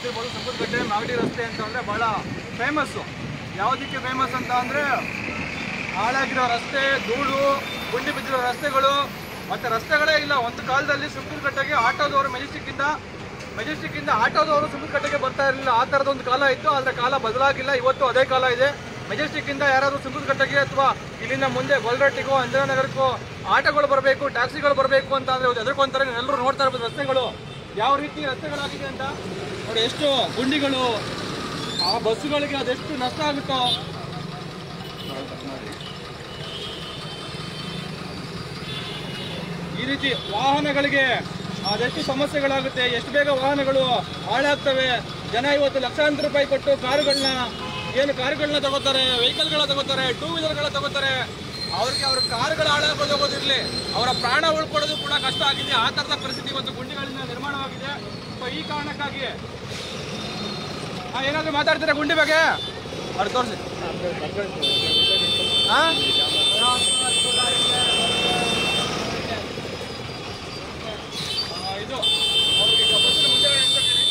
ಗೊತ್ತಿರ್ಬೋದು ಸುಂಕದಕಟ್ಟೆ ಮಾಗಡಿ ರಸ್ತೆ ಅಂತ ಅಂದರೆ ಭಾಳ ಫೇಮಸ್ಸು ಯಾವುದಕ್ಕೆ ಫೇಮಸ್ ಅಂತ ಅಂದರೆ ಹಾಳಾಗಿರೋ ರಸ್ತೆ ಧೂಳು ಗುಂಡಿ ಬಿದ್ದಿರೋ ರಸ್ತೆಗಳು ಮತ್ತು ರಸ್ತೆಗಳೇ ಇಲ್ಲ ಒಂದು ಕಾಲದಲ್ಲಿ ಸುಂಕದಕಟ್ಟೆಗೆ ಆಟೋದವರು ಮೆಜೆಸ್ಟಿಕ್ಕಿಂದ ಮೆಜೆಸ್ಟಿಕ್ಕಿಂದ ಆಟೋದವರು ಸುಂಕದಕಟ್ಟೆಗೆ ಬರ್ತಾ ಇರಲಿಲ್ಲ ಆ ಥರದ ಒಂದು ಕಾಲ ಇತ್ತು ಆದರೆ ಕಾಲ ಬದಲಾಗಿಲ್ಲ ಇವತ್ತು ಅದೇ ಕಾಲ ಇದೆ ಮೆಜೆಸ್ಟಿಕ್ಕಿಂದ ಯಾರಾದರೂ ಸುಂಕದಕಟ್ಟೆಗೆ ಅಥವಾ ಇಲ್ಲಿಂದ ಮುಂದೆ ಗೊಲ್ರಟ್ಟಿಗೋ ಅಂಜನಾನಗರಕ್ಕೋ ಆಟೋಗಳು ಬರಬೇಕು ಟ್ಯಾಕ್ಸಿಗಳು ಬರಬೇಕು ಅಂತ ಅಂದರೆ ಎದುರ್ಕೊಂತಾರೆ ಎಲ್ಲರೂ ನೋಡ್ತಾ ಇರ್ಬೋದು ರಸ್ತೆಗಳು ಯಾವ ರೀತಿ ರಸ್ತೆಗಳಾಗಿದೆ ಅಂತ ನೋಡಿ ಎಷ್ಟು ಗುಂಡಿಗಳು ಆ ಬಸ್ಸುಗಳಿಗೆ ಅದೆಷ್ಟು ನಷ್ಟ ಆಗುತ್ತೋ ಈ ರೀತಿ ವಾಹನಗಳಿಗೆ ಅದೆಷ್ಟು ಸಮಸ್ಯೆಗಳಾಗುತ್ತೆ ಎಷ್ಟು ಬೇಗ ವಾಹನಗಳು ಹಾಳಾಗ್ತವೆ ಜನ ಇವತ್ತು ಲಕ್ಷಾಂತರ ರೂಪಾಯಿ ಕೊಟ್ಟು ಕಾರುಗಳನ್ನ ಏನು ಕಾರುಗಳನ್ನ ತಗೋತಾರೆ ವೆಹಿಕಲ್ಗಳ ತಗೋತಾರೆ ಟೂ ವೀಲರ್ಗಳ ತಗೋತಾರೆ ಅವ್ರಿಗೆ ಅವ್ರ ಕಾರುಗಳ ಹಾಳಾಗೋದು ಹೋಗೋದಿರಲಿ ಅವರ ಪ್ರಾಣ ಉಳ್ಕೊಳ್ಳೋದು ಕೂಡ ಕಷ್ಟ ಆಗಿದೆ ಆ ಥರದ ಪರಿಸ್ಥಿತಿ ಇವತ್ತು ಗುಂಡಿಗಳಿಂದ ನಿರ್ಮಾಣವಾಗಿದೆ ಸೊ ಈ ಕಾರಣಕ್ಕಾಗಿ ಹಾಂ ಏನಾದರೂ ಮಾತಾಡ್ತೀರಾ ಗುಂಡಿ ಬಗ್ಗೆ ಅವ್ರು ತೋರಿಸಿ ಹಾಂ ಆ, ಇದು ಅವ್ರಿಗೆ ಬಸ್ಸಿನ ಮುಂದೆ ಅಂತ ಹೇಳಿ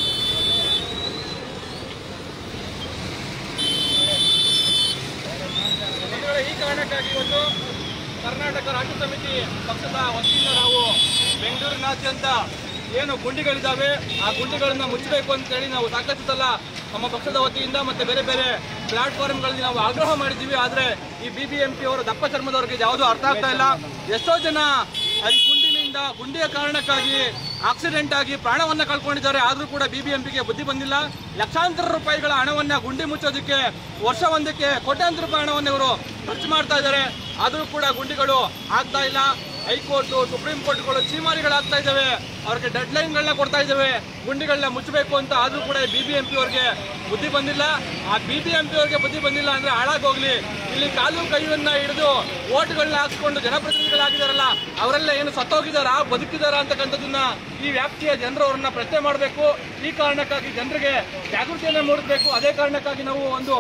ಬಂಧುಗಳೇ, ಈ ಕಾರಣಕ್ಕಾಗಿ ಇವತ್ತು ಕರ್ನಾಟಕ ರಾಜ್ಯ ಸಮಿತಿ ಪಕ್ಷದ ವತಿಯಿಂದ ನಾವು ಬೆಂಗಳೂರಿನಾದ್ಯಂತ ಏನು ಗುಂಡಿಗಳಿದ್ದಾವೆ ಆ ಗುಂಡಿಗಳನ್ನ ಮುಚ್ಚಬೇಕು ಅಂತೇಳಿ ನಾವು ಸಾಕಷ್ಟು ಸಲ ನಮ್ಮ ಪಕ್ಷದ ವತಿಯಿಂದ ಮತ್ತೆ ಬೇರೆ ಬೇರೆ ಪ್ಲಾಟ್ಫಾರ್ಮ್ಗಳಲ್ಲಿ ನಾವು ಆಗ್ರಹ ಮಾಡಿದ್ದೀವಿ ಆದರೆ ಈ ಬಿ ಬಿ ಎಂ ಪಿ ಅವರ ದಪ್ಪ ಚರ್ಮದವರಿಗೆ ಯಾವುದೂ ಅರ್ಥ ಆಗ್ತಾ ಇಲ್ಲ ಎಷ್ಟೋ ಜನ ಈ ಗುಂಡಿನಿಂದ ಗುಂಡಿಯ ಕಾರಣಕ್ಕಾಗಿ ಆಕ್ಸಿಡೆಂಟ್ ಆಗಿ ಪ್ರಾಣವನ್ನ ಕಳ್ಕೊಂಡಿದ್ದಾರೆ ಆದರೂ ಕೂಡ ಬಿಬಿಎಂಪಿಗೆ ಬುದ್ಧಿ ಬಂದಿಲ್ಲ ಲಕ್ಷಾಂತರ ರೂಪಾಯಿಗಳ ಹಣವನ್ನ ಗುಂಡಿ ಮುಚ್ಚೋದಕ್ಕೆ ವರ್ಷ ಒಂದಕ್ಕೆ ಕೋಟ್ಯಾಂತರ ರೂಪಾಯಿ ಹಣವನ್ನು ಇವರು ಖರ್ಚು ಮಾಡ್ತಾ ಇದ್ದಾರೆ ಆದರೂ ಕೂಡ ಗುಂಡಿಗಳು ಆಗ್ತಾ ಇಲ್ಲ ಹೈಕೋರ್ಟು ಸುಪ್ರೀಂ ಕೋರ್ಟ್ಗಳು ಚೀಮಾರಿಗಳಾಗ್ತಾ ಇದ್ದಾವೆ ಅವ್ರಿಗೆ ಡೆಡ್ ಲೈನ್ಗಳನ್ನ ಕೊಡ್ತಾ ಇದ್ದಾವೆ ಗುಂಡಿಗಳನ್ನ ಮುಚ್ಚಬೇಕು ಅಂತ ಆದರೂ ಕೂಡ ಬಿ ಬಿ ಎಂ ಪಿ ಅವ್ರಿಗೆ ಬುದ್ಧಿ ಬಂದಿಲ್ಲ ಆ ಬಿ ಬಿ ಎಂ ಪಿ ಅವ್ರಿಗೆ ಬುದ್ಧಿ ಬಂದಿಲ್ಲ ಅಂದ್ರೆ ಹಾಳಾಗೋಗ್ಲಿ ಇಲ್ಲಿ ಕಾಲು ಕೈಯನ್ನ ಹಿಡಿದು ಓಟ್ಗಳನ್ನ ಹಾಕ್ಸ್ಕೊಂಡು ಜನಪ್ರತಿನಿಧಿಗಳಾಗಿದ್ದಾರಲ್ಲ ಅವರೆಲ್ಲ ಏನು ಸತ್ತೋಗಿದಾರಾ ಬದುಕಿದಾರಾ ಅಂತಕ್ಕಂಥದ್ದನ್ನ ಈ ವ್ಯಾಪ್ತಿಯ ಜನರು ಅವ್ರನ್ನ ಪ್ರಶ್ನೆ ಮಾಡಬೇಕು ಈ ಕಾರಣಕ್ಕಾಗಿ ಜನರಿಗೆ ಜಾಗೃತಿಯನ್ನ ಮೂಡಿಸಬೇಕು ಅದೇ ಕಾರಣಕ್ಕಾಗಿ ನಾವು ಒಂದು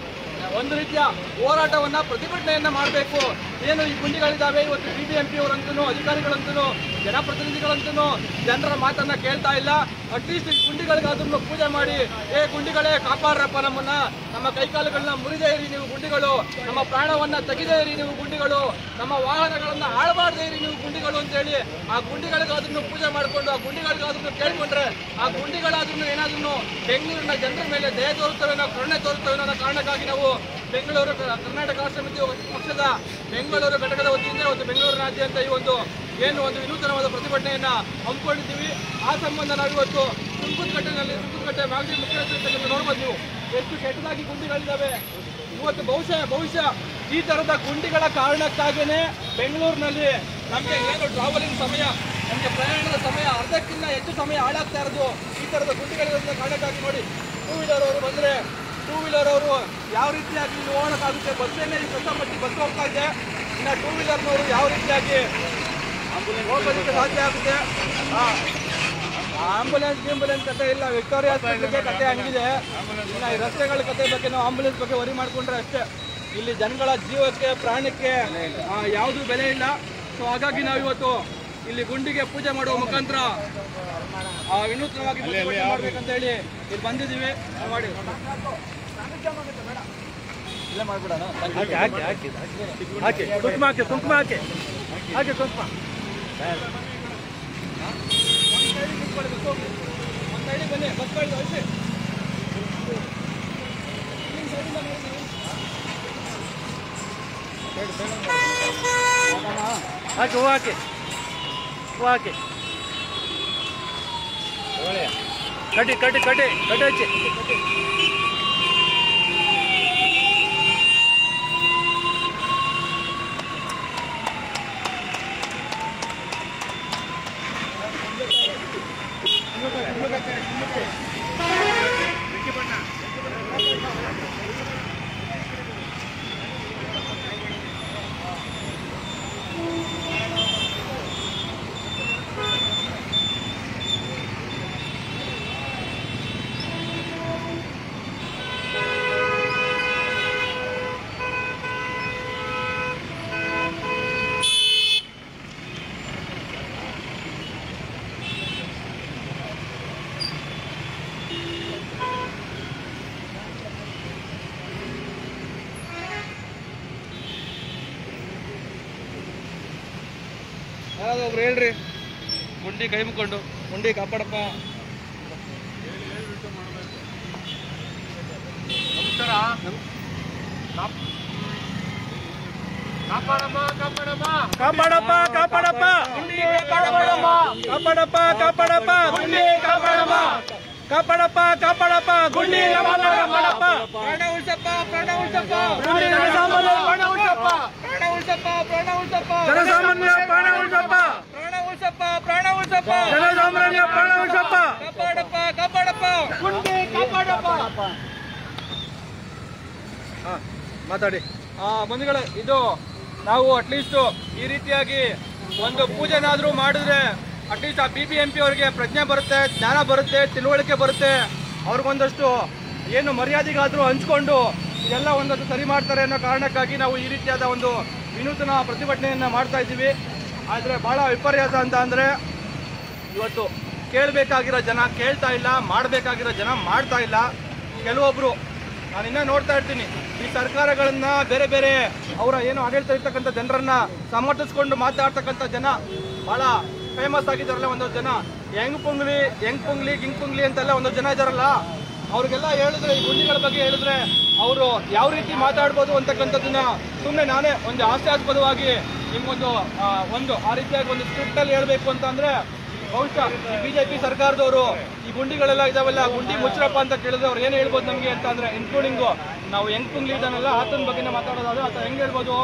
ಒಂದು ರೀತಿಯ ಹೋರಾಟವನ್ನ ಪ್ರತಿಭಟನೆಯನ್ನ ಮಾಡಬೇಕು ಏನು ಈ ಗುಂಡಿಗಳಿದ್ದಾವೆ ಇವತ್ತು ಬಿ ಬಿ ಎಂ ಪಿ ಅವರಂತೂ ಅಧಿಕಾರಿಗಳಂತೂ ಜನಪ್ರತಿನಿಧಿಗಳಂತೂ ಜನರ ಮಾತನ್ನ ಕೇಳ್ತಾ ಇಲ್ಲ ಅಟ್ಲೀಸ್ಟ್ ಈ ಗುಂಡಿಗಳಿಗಾದ್ರೂ ಪೂಜೆ ಮಾಡಿ ಏ ಗುಂಡಿಗಳೇ ಕಾಪಾಡ್ರಪ್ಪ ನಮ್ಮನ್ನ ನಮ್ಮ ಕೈಕಾಲುಗಳನ್ನ ಮುರಿದೇ ಇರಿ ನೀವು ಗುಂಡಿಗಳು ನಮ್ಮ ಪ್ರಾಣವನ್ನ ತೆಗೆದೇ ಇರಿ ನೀವು ಗುಂಡಿಗಳು ನಮ್ಮ ವಾಹನಗಳನ್ನ ಹಾಳಬಾರ್ದೇ ಇರಿ ನೀವು ಗುಂಡಿಗಳು ಅಂತೇಳಿ ಆ ಗುಂಡಿಗಳಿಗಾದ್ರೂ ಪೂಜೆ ಮಾಡಿಕೊಂಡು ಆ ಗುಂಡಿಗಳಿಗಾದ್ರೂ ಕೇಳ್ಕೊಂಡ್ರೆ ಆ ಗುಂಡಿಗಳಾದ್ರೂ ಏನಾದ್ರೂ ಬೆಂಗಳೂರಿನ ಜನರ ಮೇಲೆ ದಯ ತೋರುತ್ತವೆ ನಾವು ಕರುಣೆ ತೋರುತ್ತವೆ ಅನ್ನೋ ಕಾರಣಕ್ಕಾಗಿ ನಾವು ಬೆಂಗಳೂರು ಕ- ಕರ್ನಾಟಕ ರಾಷ್ಟ್ರ ಸಮಿತಿ ಪಕ್ಷದ ಬೆಂಗಳೂರು ಘಟಕದ ವತಿಯಿಂದ ಇವತ್ತು ಬೆಂಗಳೂರಿನಾದ್ಯಂತ ಈ ಒಂದು ಏನು ಒಂದು ವಿನೂತನವಾದ ಪ್ರತಿಭಟನೆಯನ್ನ ಹಮ್ಮಿಕೊಂಡಿದ್ದೀವಿ ಆ ಸಂಬಂಧ ನಾವು ಇವತ್ತು ಸುಂಕದಕಟ್ಟೆನಲ್ಲಿ ಸುಂಕದಕಟ್ಟೆ ಮಾಗಡಿ ಮುಖ್ಯಮಂತ್ರಿ ನೋಡ್ಬೋದು ನೀವು ಎಷ್ಟು ಕೆಟ್ಟದಾಗಿ ಗುಂಡಿಗಳಿದ್ದಾವೆ ಇವತ್ತು ಬಹುಶಃ ಬಹುಶಃ ಈ ತರದ ಗುಂಡಿಗಳ ಕಾರಣಕ್ಕಾಗೇನೆ ಬೆಂಗಳೂರಿನಲ್ಲಿ ನಮಗೆ ಏನು ಟ್ರಾವೆಲಿಂಗ್ ಸಮಯ ನಮಗೆ ಪ್ರಯಾಣದ ಸಮಯ ಅರ್ಧಕ್ಕಿಂತ ಹೆಚ್ಚು ಸಮಯ ಹಾಳಾಗ್ತಾ ಇರೋದು ಈ ತರದ ಗುಂಡಿಗಳಿರೋದ್ರಿಂದ ಕಾರಣಕ್ಕಾಗಿ ನೋಡಿ ಟೂ ವೀಲರ್ ಅವರು ಬಂದ್ರೆ ಟೂ ವೀಲರ್ ಅವರು ಯಾವ ರೀತಿಯಾಗಿ ಇಲ್ಲಿ ಹೋಗೋಕ್ಕಾಗುತ್ತೆ ಬಸ್ಸನ್ನೇ ಈ ಹೊಸ ಮಟ್ಟಿ ಬಸ್ ಹೋಗ್ತಾ ಇದೆ ಇನ್ನು ಟೂ ವೀಲರ್ನವರು ಯಾವ ರೀತಿಯಾಗಿ ಹೋಗೋದಕ್ಕೆ ಸಾಧ್ಯ ಆಗುತ್ತೆ ಆಂಬುಲೆನ್ಸ್ ಗಿಂಬುಲೆನ್ಸ್ ಕತೆ ಇಲ್ಲ ವಿಕ್ಟೋರಿಯಾ ಹಾಸ್ಪಿಟ್ಲಿಗೆ ಕತೆ ಹಂಗಿದೆ ಇನ್ನು ಈ ರಸ್ತೆಗಳ ಕತೆ ಬಗ್ಗೆ ನಾವು ಆಂಬುಲೆನ್ಸ್ ಬಗ್ಗೆ ವರಿ ಮಾಡ್ಕೊಂಡ್ರೆ ಅಷ್ಟೇ ಇಲ್ಲಿ ಜನಗಳ ಜೀವಕ್ಕೆ ಪ್ರಾಣಕ್ಕೆ ಆ, ಯಾವುದೂ ಬೆಲೆ ಇಲ್ಲ ಸೊ ಹಾಗಾಗಿ ನಾವು ಇವತ್ತು ಇಲ್ಲಿ ಗುಂಡಿಗೆ ಪೂಜೆ ಮಾಡುವ ಮುಖಾಂತರ ಆ, ವಿನೂತನವಾಗಿ ಪ್ರತಿಭಟನೆ ಮಾಡ್ಬೇಕಂತ ಹೇಳಿ ಇಲ್ಲಿ ಬಂದಿದ್ದೀವಿ ಮಾಡಿ ಇಲ್ಲೇ ಮಾಡ್ಬಿಡೋಣ ಹಾಕಿ ಹಾಕಿ ಹಾಕಿ ಹಾಕಿ ಕುಂಕುಮ ಹಾಕಿ ಕುಂಕುಮ ಹಾಕಿ ಹಾಕಿ ಕುಂಕುಮ ಒಂದು ಸೈಡಿಗೆ ಬನ್ನಿ ಬಸ್ ಕಳಿಸಿ ಅಳಿಸಿ ಹಾಕಿ ಹೂ ಹಾಕಿ ಹೂ ಹಾಕಿ ಕಟ್ಟಿ ಕಟ್ಟಿ ಕಟ್ಟಿ ಕಟ್ಟಿ ಹಚ್ಚಿ ಒಬ್ರು ಹೇಳ್ರಿ ಗುಂಡಿ ಕೈ ಮುಕ್ಕೊಂಡು ಗುಂಡಿ ಕಾಪಾಡಪ್ಪ ನಮಸ್ಕಾರ ಕಾಪಾಡಮ್ಮ ಕಾಪಾಡಮ್ಮ ಕಾಪಾಡಪ್ಪ ಕಾಪಾಡಪ್ಪ ಗುಂಡಿ ಕಾಪಾಡಮ್ಮ ಕಾಪಾಡಪ್ಪ ಕಾಪಾಡಪ್ಪ ಗುಂಡಿ ಕಾಪಾಡಮ್ಮ ಕಾಪಾಡಪ್ಪ ಕಾಪಾಡಪ್ಪ ಗುಂಡಿ ಕಾಪಾಡಪ್ಪ ಪ್ರಾಣ ಉಳಿಸಪ್ಪ ಪ್ರಾಣ ಉಳಿಸಪ್ಪ ಗುಂಡಿ ಜನಸಾಮಾನ್ಯ ಪ್ರಾಣ ಉಳಿಸಪ್ಪ ಪ್ರಾಣ ಉಳಿಸಪ್ಪ ಪ್ರಾಣ ಉಳಿಸಪ್ಪ ಜನಸಾಮಾನ್ಯ ಪ್ರಾಣ ಉಳಿಸಪ್ಪ ಪ್ರಾಣ ಉಳಿಸಪ್ಪ ಪ್ರಾಣ ಉಳಿಸಪ್ಪ ಜನಸಾಮಾನ್ಯ ಪ್ರಾಣ ಉಳಿಸಪ್ಪ ಕಾಪಾಡಪ್ಪ ಕಾಪಾಡಪ್ಪ ಗುಂಡಿ ಕಾಪಾಡಪ್ಪ ಹಾ, ಮಾತಾಡಿ ಆ, ಬಂಧುಗಳೇ ಇದು ನಾವು ಅಟ್ಲೀಸ್ಟ್ ಈ ರೀತಿಯಾಗಿ ಒಂದು ಪೂಜೆನಾದ್ರೂ ಮಾಡಿದ್ರೆ ಅಟ್ಲೀಸ್ಟ್ ಆ ಬಿ ಬಿ ಎಂ ಪಿ ಅವರಿಗೆ ಪ್ರಜ್ಞೆ ಬರುತ್ತೆ ಜ್ಞಾನ ಬರುತ್ತೆ ತಿಳುವಳಿಕೆ ಬರುತ್ತೆ ಅವ್ರಿಗೊಂದಷ್ಟು ಏನು ಮರ್ಯಾದೆಗಾದ್ರೂ ಹಂಚ್ಕೊಂಡು ಇದೆಲ್ಲ ಒಂದಷ್ಟು ಸರಿ ಮಾಡ್ತಾರೆ ಅನ್ನೋ ಕಾರಣಕ್ಕಾಗಿ ನಾವು ಈ ರೀತಿಯಾದ ಒಂದು ವಿನೂತನ ಪ್ರತಿಭಟನೆಯನ್ನ ಮಾಡ್ತಾ ಇದ್ದೀವಿ ಆದರೆ ಬಹಳ ವಿಪರ್ಯಾಸ ಅಂತ ಅಂದ್ರೆ ಇವತ್ತು ಕೇಳಬೇಕಾಗಿರೋ ಜನ ಕೇಳ್ತಾ ಇಲ್ಲ ಮಾಡಬೇಕಾಗಿರೋ ಜನ ಮಾಡ್ತಾ ಇಲ್ಲ ಕೆಲವೊಬ್ರು ನಾನು ಇನ್ನ ನೋಡ್ತಾ ಇರ್ತೀನಿ ಈ ಸರ್ಕಾರಗಳನ್ನ ಬೇರೆ ಬೇರೆ ಅವರ ಏನು ಆಡಳಿತ ಇರ್ತಕ್ಕಂಥ ಜನರನ್ನ ಸಮರ್ಥಿಸ್ಕೊಂಡು ಮಾತಾಡ್ತಕ್ಕಂಥ ಜನ ಬಹಳ ಫೇಮಸ್ ಆಗಿದ್ದಾರಲ್ಲ ಒಂದೊಂದು ಜನ ಹೆಂಗ್ ಪುಂಗ್ಲಿ ಹೆಂಗ್ ಪುಂಗ್ಲಿ ಗಿಂಗ್ ಪುಂಗ್ಲಿ ಅಂತೆಲ್ಲ ಒಂದೊಂದು ಜನ ಇದಾರಲ್ಲ ಅವ್ರಿಗೆಲ್ಲ ಹೇಳಿದ್ರೆ ಈ ಗುಂಡಿಗಳ ಬಗ್ಗೆ ಹೇಳಿದ್ರೆ ಅವರು ಯಾವ ರೀತಿ ಮಾತಾಡ್ಬೋದು ಅಂತಕ್ಕಂಥದ್ದನ್ನ ಸುಮ್ಮನೆ ನಾನೇ ಒಂದು ಹಾಸ್ಯಾಸ್ಪದವಾಗಿ ನಿಮ್ಗೊಂದು ಆ, ಒಂದು ಆ ರೀತಿಯಾಗಿ ಒಂದು ಸ್ಕ್ರಿಪ್ಟ್ ಅಲ್ಲಿ ಹೇಳ್ಬೇಕು ಅಂತ ಅಂದ್ರೆ ಬಹುಶಃ ಈ ಬಿಜೆಪಿ ಸರ್ಕಾರದವರು ಈ ಗುಂಡಿಗಳೆಲ್ಲ ಇದಾವಲ್ಲ ಗುಂಡಿ ಮುಚ್ಚರಪ್ಪ ಅಂತ ಕೇಳಿದ್ರೆ ಅವ್ರು ಏನ್ ಹೇಳ್ಬೋದು ನಮ್ಗೆ ಅಂತ ಅಂದ್ರೆ ಇನ್ಕ್ಲೂಡಿಂಗು ನಾವು ಹೆಂಗ್ ಪುಂಗ್ಲಿ ಇದ್ದಾನಲ್ಲ ಆತನ ಬಗ್ಗೆ ಮಾತಾಡೋದಾದ್ರೆ ಆತ ಹೆಂಗ್ ಹೇಳ್ಬೋದು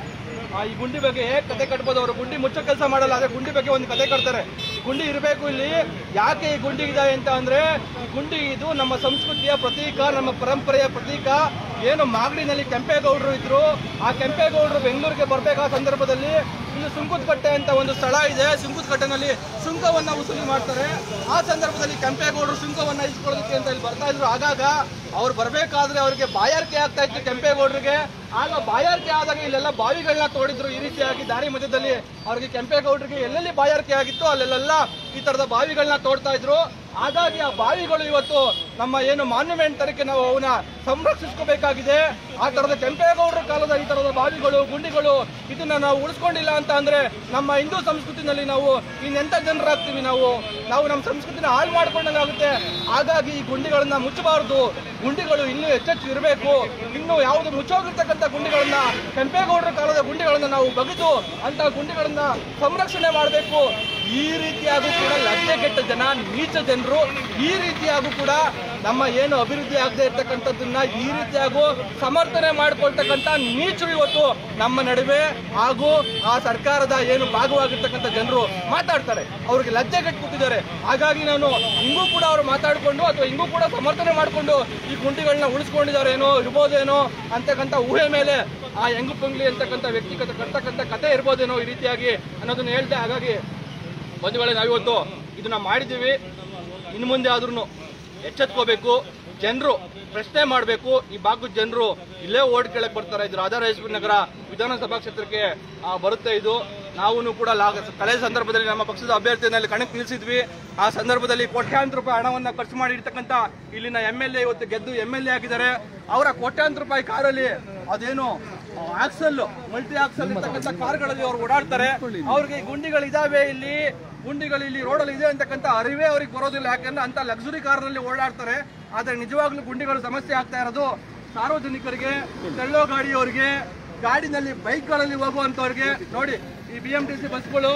ಆ, ಈ ಗುಂಡಿ ಬಗ್ಗೆ ಹೇಗ್ ಕತೆ ಕಟ್ಬೋದು ಅವರು ಗುಂಡಿ ಮುಚ್ಚೋ ಕೆಲಸ ಮಾಡಲ್ಲ ಆದ್ರೆ ಗುಂಡಿ ಬಗ್ಗೆ ಒಂದು ಕತೆ ಕಟ್ತಾರೆ ಈ ಗುಂಡಿ ಇರಬೇಕು ಇಲ್ಲಿ ಯಾಕೆ ಈ ಗುಂಡಿ ಇದೆ ಅಂತ ಅಂದ್ರೆ ಈ ಗುಂಡಿ ಇದು ನಮ್ಮ ಸಂಸ್ಕೃತಿಯ ಪ್ರತೀಕ ನಮ್ಮ ಪರಂಪರೆಯ ಪ್ರತೀಕ ಏನು ಮಾಗಡಿನಲ್ಲಿ ಕೆಂಪೇಗೌಡರು ಇದ್ರು ಆ ಕೆಂಪೇಗೌಡರು ಬೆಂಗಳೂರಿಗೆ ಬರ್ಬೇಕಾದ ಸಂದರ್ಭದಲ್ಲಿ ಇಲ್ಲಿ ಸುಂಕುತ್ಕಟ್ಟೆ ಅಂತ ಒಂದು ಸ್ಥಳ ಇದೆ ಸುಂಕುತ್ಕಟ್ಟೆನಲ್ಲಿ ಸುಂಕವನ್ನ ವಸೂಲಿ ಮಾಡ್ತಾರೆ ಆ ಸಂದರ್ಭದಲ್ಲಿ ಕೆಂಪೇಗೌಡರು ಸುಂಕವನ್ನ ಇಸ್ಕೊಳ್ಳೋದಕ್ಕೆ ಅಂತ ಇಲ್ಲಿ ಬರ್ತಾ ಇದ್ರು ಆಗಾಗ ಅವ್ರು ಬರ್ಬೇಕಾದ್ರೆ ಅವ್ರಿಗೆ ಬಾಯಾರಿಕೆ ಆಗ್ತಾ ಇತ್ತು ಕೆಂಪೇಗೌಡರಿಗೆ ಆಗ ಬಾಯಾರಿಕೆ ಆದಾಗ ಇಲ್ಲೆಲ್ಲ ಬಾವಿಗಳನ್ನ ತೋಡಿದ್ರು ಈ ರೀತಿಯಾಗಿ ದಾರಿ ಮಧ್ಯದಲ್ಲಿ ಅವ್ರಿಗೆ ಕೆಂಪೇಗೌಡರಿಗೆ ಎಲ್ಲೆಲ್ಲಿ ಬಾಯಾರಿಕೆ ಆಗಿತ್ತು ಅಲ್ಲೆಲ್ಲ ಈ ತರದ ಬಾವಿಗಳನ್ನ ತೋಡ್ತಾ ಇದ್ರು ಹಾಗಾಗಿ ಆ ಬಾವಿಗಳು ಇವತ್ತು ನಮ್ಮ ಏನು ಮಾನ್ಯುಮೆಂಟ್ ತರಕ್ಕೆ ನಾವು ಅವನ್ನ ಸಂರಕ್ಷಿಸ್ಕೋಬೇಕಾಗಿದೆ ಆ ತರದ ಕೆಂಪೇಗೌಡರ ಕಾಲದ ಈ ತರದ ಬಾವಿಗಳು ಗುಂಡಿಗಳು ಇದನ್ನ ನಾವು ಉಳಿಸ್ಕೊಂಡಿಲ್ಲ ಅಂತ ಅಂದ್ರೆ ನಮ್ಮ ಹಿಂದೂ ಸಂಸ್ಕೃತಿನಲ್ಲಿ ನಾವು ಇನ್ನೆಂತ ಜನರಾಗ್ತೀವಿ ನಾವು ನಾವು ನಮ್ಮ ಸಂಸ್ಕೃತಿನ ಹಾಳು ಮಾಡ್ಕೊಂಡಂಗಾಗುತ್ತೆ ಹಾಗಾಗಿ ಈ ಗುಂಡಿಗಳನ್ನ ಮುಚ್ಚಬಾರದು ಗುಂಡಿಗಳು ಇನ್ನೂ ಹೆಚ್ಚೆಚ್ಚು ಇರಬೇಕು ಇನ್ನು ಯಾವುದು ಮುಚ್ಚೋಗಿರ್ತಕ್ಕಂಥ ಗುಂಡಿಗಳನ್ನ ಕೆಂಪೇಗೌಡರ ಕಾಲದ ಗುಂಡಿಗಳನ್ನ ನಾವು ಬಗೆದು ಅಂತ ಗುಂಡಿಗಳನ್ನ ಸಂರಕ್ಷಣೆ ಮಾಡಬೇಕು ಈ ರೀತಿಯಾಗೂ ಕೂಡ ಲಜ್ಜೆಗೆಟ್ಟ ಜನ ನೀಚ ಜನರು ಈ ರೀತಿಯಾಗೂ ಕೂಡ ನಮ್ಮ ಏನು ಅಭಿವೃದ್ಧಿ ಆಗದೆ ಇರ್ತಕ್ಕಂಥದ್ದನ್ನ ಈ ರೀತಿಯಾಗೂ ಸಮರ್ಥನೆ ಮಾಡ್ಕೊಳ್ತಕ್ಕಂಥ ನೀಚರು ಇವತ್ತು ನಮ್ಮ ನಡುವೆ ಹಾಗೂ ಆ ಸರ್ಕಾರದ ಏನು ಭಾಗವಾಗಿರ್ತಕ್ಕಂಥ ಜನರು ಮಾತಾಡ್ತಾರೆ ಅವ್ರಿಗೆ ಲಜ್ಜೆ ಕೂತಿದ್ದಾರೆ ಹಾಗಾಗಿ ನಾನು ಹಿಂಗೂ ಕೂಡ ಅವರು ಮಾತಾಡಿಕೊಂಡು ಅಥವಾ ಹಿಂಗೂ ಕೂಡ ಸಮರ್ಥನೆ ಮಾಡಿಕೊಂಡು ಈ ಗುಂಡಿಗಳನ್ನ ಉಳಿಸ್ಕೊಂಡಿದ್ದಾರೇನೋ ಇರ್ಬೋದೇನೋ ಅಂತಕ್ಕಂಥ ಊಹೆ ಮೇಲೆ ಆ ಹೆಂಗು ಪಂಗ್ಲಿ ಅಂತಕ್ಕಂಥ ವ್ಯಕ್ತಿ ಕತೆ ಕಟ್ತಕ್ಕಂಥ ಕತೆ ಇರ್ಬೋದೇನೋ ಈ ರೀತಿಯಾಗಿ ಅನ್ನೋದನ್ನ ಹೇಳ್ದೆ ಹಾಗಾಗಿ ಬಂಧುಗಳೇ ನಾವಿವತ್ತು ಇದನ್ನ ಮಾಡಿದ್ದೀವಿ ಇನ್ನು ಮುಂದೆ ಆದ್ರೂ ಎಚ್ಚೆತ್ಕೋಬೇಕು ಜನರು ಪ್ರಶ್ನೆ ಮಾಡಬೇಕು ಈ ಭಾಗದ ಜನರು ಇಲ್ಲೇ ಓಡ್ ಕೇಳಕ್ ಬರ್ತಾರೆ ಇದು ರಾಧಾರಾಜೇಶ್ವರಿ ನಗರ ವಿಧಾನಸಭಾ ಕ್ಷೇತ್ರಕ್ಕೆ ಆ, ಬರುತ್ತೆ ಇದು ನಾವು ಕೂಡ ಲಾ- ಕಳೆದ ಸಂದರ್ಭದಲ್ಲಿ ನಮ್ಮ ಪಕ್ಷದ ಅಭ್ಯರ್ಥಿಯಲ್ಲಿ ಕಣಕ್ಕೆ ನಿಲ್ಲಿಸಿದ್ವಿ ಆ ಸಂದರ್ಭದಲ್ಲಿ ಕೋಟ್ಯಾಂತರ ರೂಪಾಯಿ ಹಣವನ್ನ ಖರ್ಚು ಮಾಡಿರ್ತಕ್ಕಂಥ ಇಲ್ಲಿನ ಎಂ ಎಲ್ ಎ ಇವತ್ತು ಗೆದ್ದು ಎಂ ಎಲ್ ಎ ಆಗಿದ್ದಾರೆ ಅವರ ಕೋಟ್ಯಾಂತರ ರೂಪಾಯಿ ಕಾರಲ್ಲಿ ಅದೇನು ಆಕ್ಸಲ್ ಮಲ್ಟಿ ಆಕ್ಸಲ್ ಇರ್ತಕ್ಕಂಥ ಕಾರ್ಗಳಲ್ಲಿ ಅವ್ರು ಓಡಾಡ್ತಾರೆ ಅವ್ರಿಗೆ ಈ ಗುಂಡಿಗಳು ಇದಾವೆ ಇಲ್ಲಿ ಗುಂಡಿಗಳು ಇಲ್ಲಿ ರೋಡಲ್ಲಿ ಇದೆ ಅಂತಕ್ಕಂಥ ಅರಿವೇ ಅವ್ರಿಗೆ ಬರೋದಿಲ್ಲ ಯಾಕಂದ್ರೆ ಅಂತ ಲಕ್ಸುರಿ ಕಾರ್ನಲ್ಲಿ ಓಡಾಡ್ತಾರೆ ಆದ್ರೆ ನಿಜವಾಗ್ಲೂ ಗುಂಡಿಗಳು ಸಮಸ್ಯೆ ಆಗ್ತಾ ಇರೋದು ಸಾರ್ವಜನಿಕರಿಗೆ ತೆಳ್ಳೋ ಗಾಡಿಯವರಿಗೆ ಗಾಡಿನಲ್ಲಿ ಬೈಕ್ಗಳಲ್ಲಿ ಹೋಗುವಂತವ್ರಿಗೆ ನೋಡಿ ಈ ಬಿ ಎಂ ಟಿ ಸಿ ಬಸ್ಗಳು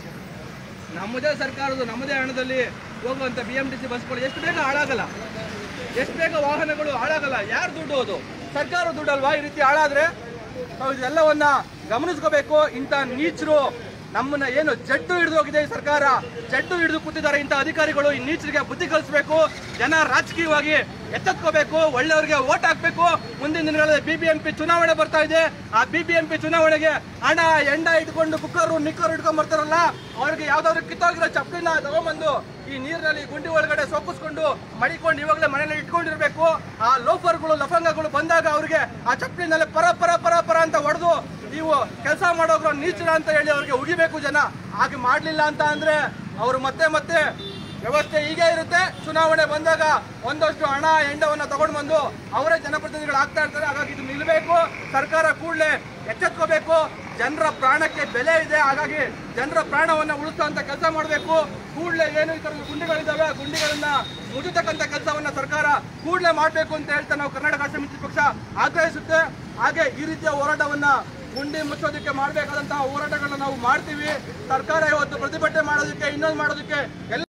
ನಮ್ಮದೇ ಸರ್ಕಾರದ ನಮ್ಮದೇ ಹಣದಲ್ಲಿ ಹೋಗುವಂತ ಬಿ ಎಂ ಟಿ ಸಿ ಬಸ್ಗಳು ಎಷ್ಟು ಬೇಗ ಹಾಳಾಗಲ್ಲ ಎಷ್ಟು ಬೇಗ ವಾಹನಗಳು ಹಾಳಾಗಲ್ಲ ಯಾರು ದುಡ್ಡು ಅದು ಸರ್ಕಾರ ದುಡ್ಡಲ್ವಾ ಈ ರೀತಿ ಹಾಳಾದ್ರೆ ನಾವು ಇದೆಲ್ಲವನ್ನ ಗಮನಿಸ್ಕೋಬೇಕು ಇಂಥ ನೀಚರು ನಮ್ಮನ್ನ ಏನು ಜಡ್ಡು ಹಿಡಿದು ಹೋಗಿದೆ ಈ ಸರ್ಕಾರ ಜಡ್ಡು ಹಿಡಿದು ಕೂತಿದ್ದಾರೆ ಇಂಥ ಅಧಿಕಾರಿಗಳು ಈ ನೀಚರಿಗೆ ಬುದ್ಧಿ ಕಲಿಸ್ಬೇಕು ಜನ ರಾಜಕೀಯವಾಗಿ ಎಚ್ಚೆತ್ಕೋಬೇಕು ಒಳ್ಳೆಯವರಿಗೆ ಓಟ್ ಹಾಕ್ಬೇಕು ಮುಂದಿನ ದಿನಗಳಲ್ಲಿ ಬಿಬಿಎಂಪಿ ಚುನಾವಣೆ ಬರ್ತಾ ಇದೆ ಆ ಬಿಬಿಎಂಪಿ ಚುನಾವಣೆಗೆ ಹಣ ಎಂಡ ಇಟ್ಕೊಂಡು ಕುಕ್ಕರು ನಿಕ್ಕರು ಇಟ್ಕೊಂಡ್ ಬರ್ತಾರಲ್ಲ ಅವ್ರಿಗೆ ಯಾವ್ದಾದ್ರು ಕಿತ್ತೋಗಿರೋ ಚಪ್ಪಲಿನ ತಗೊಂಬಂದು ಈ ನೀರಿನಲ್ಲಿ ಗುಂಡಿ ಒಳಗಡೆ ಸೋಕಿಸ್ಕೊಂಡು ಮಡಿಕೊಂಡು ಇವಾಗಲೇ ಮನೇಲಿ ಇಟ್ಕೊಂಡಿರ್ಬೇಕು ಆ ಲೋಫರ್ಗಳು ಲಫಂಗಗಳು ಬಂದಾಗ ಅವ್ರಿಗೆ ಆ ಚಪ್ಪಲಿನಲ್ಲಿ ಪರ ಪರ ಪರ ಪರ ಅಂತ ಹೊಡೆದು ನೀವು ಕೆಲಸ ಮಾಡೋಗ್ರು ನೀಚರ ಅಂತ ಹೇಳಿ ಅವ್ರಿಗೆ ಉಗಿಬೇಕು ಜನ ಹಾಗೆ ಮಾಡ್ಲಿಲ್ಲ ಅಂತ ಅಂದ್ರೆ ಅವರು ಮತ್ತೆ ಮತ್ತೆ ವ್ಯವಸ್ಥೆ ಹೀಗೆ ಇರುತ್ತೆ ಚುನಾವಣೆ ಬಂದಾಗ ಒಂದಷ್ಟು ಹಣ ಎಂಡವನ್ನ ತಗೊಂಡು ಬಂದು ಅವರೇ ಜನಪ್ರತಿನಿಧಿಗಳು ಆಗ್ತಾ ಇರ್ತಾರೆ ಹಾಗಾಗಿ ಇದು ನಿಲ್ಬೇಕು ಸರ್ಕಾರ ಕೂಡಲೇ ಎಚ್ಚೆತ್ಕೋಬೇಕು ಜನರ ಪ್ರಾಣಕ್ಕೆ ಬೆಲೆ ಇದೆ ಹಾಗಾಗಿ ಜನರ ಪ್ರಾಣವನ್ನ ಉಳಿಸುವಂತ ಕೆಲಸ ಮಾಡಬೇಕು ಕೂಡಲೇ ಏನು ಈ ಥರದ ಗುಂಡಿಗಳಿದ್ದಾವೆ ಆ ಗುಂಡಿಗಳನ್ನ ಮುಚ್ಚತಕ್ಕಂಥ ಕೆಲಸವನ್ನ ಸರ್ಕಾರ ಕೂಡಲೇ ಮಾಡಬೇಕು ಅಂತ ಹೇಳ್ತಾ ನಾವು ಕರ್ನಾಟಕ ರಾಷ್ಟ್ರ ಮಿತ್ರ ಪಕ್ಷ ಆಗ್ರಹಿಸುತ್ತೆ ಹಾಗೆ ಈ ರೀತಿಯ ಹೋರಾಟವನ್ನ ಗುಂಡಿ ಮುಚ್ಚೋದಕ್ಕೆ ಮಾಡಬೇಕಾದಂತಹ ಹೋರಾಟಗಳನ್ನ ನಾವು ಮಾಡ್ತೀವಿ ಸರ್ಕಾರ ಇವತ್ತು ಪ್ರತಿಭಟನೆ ಮಾಡೋದಕ್ಕೆ ಇನ್ನೊಂದು ಮಾಡೋದಕ್ಕೆ ಎಲ್ಲ